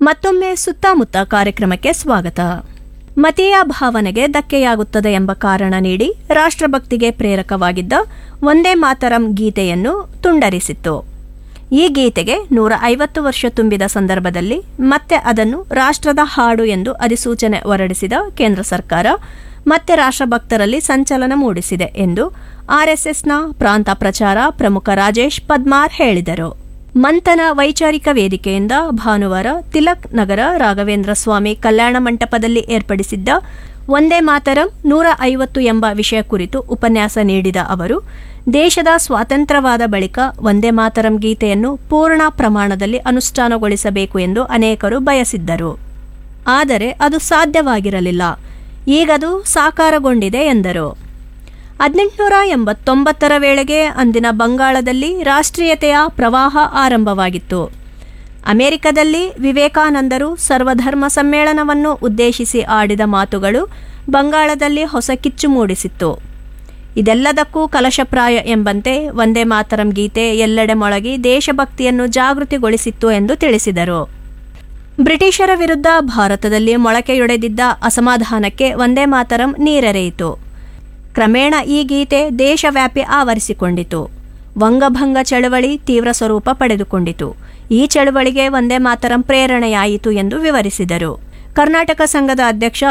ಮತ್ತೊಮ್ಮೆ ಸುತ್ತಮುತ್ತ ಕಾರ್ಯಕ್ರಮಕ್ಕೆ ಸ್ವಾಗತ ಮತೀಯ ಭಾವನೆಗೆ ಧಕ್ಕೆಯಾಗುತ್ತದೆ ಎಂಬ ಕಾರಣ ನೀಡಿ ರಾಷ್ಟ್ರಭಕ್ತಿಗೆ ಪ್ರೇರಕವಾಗಿದ್ದ ಒಂದೇ ಮಾತರಂ ಗೀತೆಯನ್ನು ತುಂಡರಿಸಿತ್ತು ಈ ಗೀತೆಗೆ ನೂರ ಐವತ್ತು ವರ್ಷ ತುಂಬಿದ ಸಂದರ್ಭದಲ್ಲಿ ಮತ್ತೆ ಅದನ್ನು ರಾಷ್ಟ್ರದ ಹಾಡು ಎಂದು ಅಧಿಸೂಚನೆ ಹೊರಡಿಸಿದ ಕೇಂದ್ರ ಸರ್ಕಾರ ಮತ್ತೆ ರಾಷ್ಟ್ರಭಕ್ತರಲ್ಲಿ ಸಂಚಲನ ಮೂಡಿಸಿದೆ ಎಂದು ಆರ್ಎಸ್ಎಸ್ನ ಪ್ರಾಂತ ಪ್ರಚಾರ ಪ್ರಮುಖ ರಾಜೇಶ್ ಪದ್ಮಾರ್ ಹೇಳಿದರು ಮಂಥನ ವೈಚಾರಿಕ ವೇದಿಕೆಯಿಂದ ಭಾನುವಾರ ತಿಲಕ್ ನಗರ ರಾಘವೇಂದ್ರ ಸ್ವಾಮಿ ಕಲ್ಯಾಣ ಮಂಟಪದಲ್ಲಿ ಏರ್ಪಡಿಸಿದ್ದ ಒಂದೇ ಮಾತರಂ ನೂರ ಐವತ್ತು ಎಂಬ ವಿಷಯ ಕುರಿತು ಉಪನ್ಯಾಸ ನೀಡಿದ ಅವರು ದೇಶದ ಸ್ವಾತಂತ್ರ್ಯವಾದ ಬಳಿಕ ಒಂದೇ ಮಾತರಂ ಗೀತೆಯನ್ನು ಪೂರ್ಣ ಪ್ರಮಾಣದಲ್ಲಿ ಅನುಷ್ಠಾನಗೊಳಿಸಬೇಕು ಎಂದು ಅನೇಕರು ಬಯಸಿದ್ದರು ಆದರೆ ಅದು ಸಾಧ್ಯವಾಗಿರಲಿಲ್ಲ ಈಗದು ಸಾಕಾರಗೊಂಡಿದೆ ಎಂದರು ಹದಿನೆಂಟುನೂರ ಎಂಬತ್ತೊಂಬತ್ತರ ವೇಳೆಗೆ ಅಂದಿನ ಬಂಗಾಳದಲ್ಲಿ ರಾಷ್ಟ್ರೀಯತೆಯ ಪ್ರವಾಹ ಆರಂಭವಾಗಿತ್ತು ಅಮೆರಿಕದಲ್ಲಿ ವಿವೇಕಾನಂದರು ಸರ್ವಧರ್ಮ ಸಮ್ಮೇಳನವನ್ನು ಉದ್ದೇಶಿಸಿ ಆಡಿದ ಮಾತುಗಳು ಬಂಗಾಳದಲ್ಲಿ ಹೊಸ ಕಿಚ್ಚು ಮೂಡಿಸಿತ್ತು ಇದೆಲ್ಲದಕ್ಕೂ ಕಲಶಪ್ರಾಯ ಎಂಬಂತೆ ಒಂದೇ ಮಾತರಂ ಗೀತೆ ಎಲ್ಲೆಡೆ ಮೊಳಗಿ ದೇಶಭಕ್ತಿಯನ್ನು ಜಾಗೃತಿಗೊಳಿಸಿತ್ತು ಎಂದು ತಿಳಿಸಿದರು ಬ್ರಿಟಿಷರ ವಿರುದ್ಧ ಭಾರತದಲ್ಲಿ ಮೊಳಕೆಯೊಡೆದಿದ್ದ ಅಸಮಾಧಾನಕ್ಕೆ ಒಂದೇ ಮಾತರಂ ನೀರೆರೆಯಿತು ಕ್ರಮೇಣ ಈ ಗೀತೆ ದೇಶವ್ಯಾಪಿ ಆವರಿಸಿಕೊಂಡಿತು ವಂಗಭಂಗ ಚಳವಳಿ ತೀವ್ರ ಸ್ವರೂಪ ಪಡೆದುಕೊಂಡಿತು ಈ ಚಳವಳಿಗೆ ಒಂದೇ ಮಾತರಂ ಪ್ರೇರಣೆಯಾಯಿತು ಎಂದು ವಿವರಿಸಿದರು ಕರ್ನಾಟಕ ಸಂಘದ ಅಧ್ಯಕ್ಷ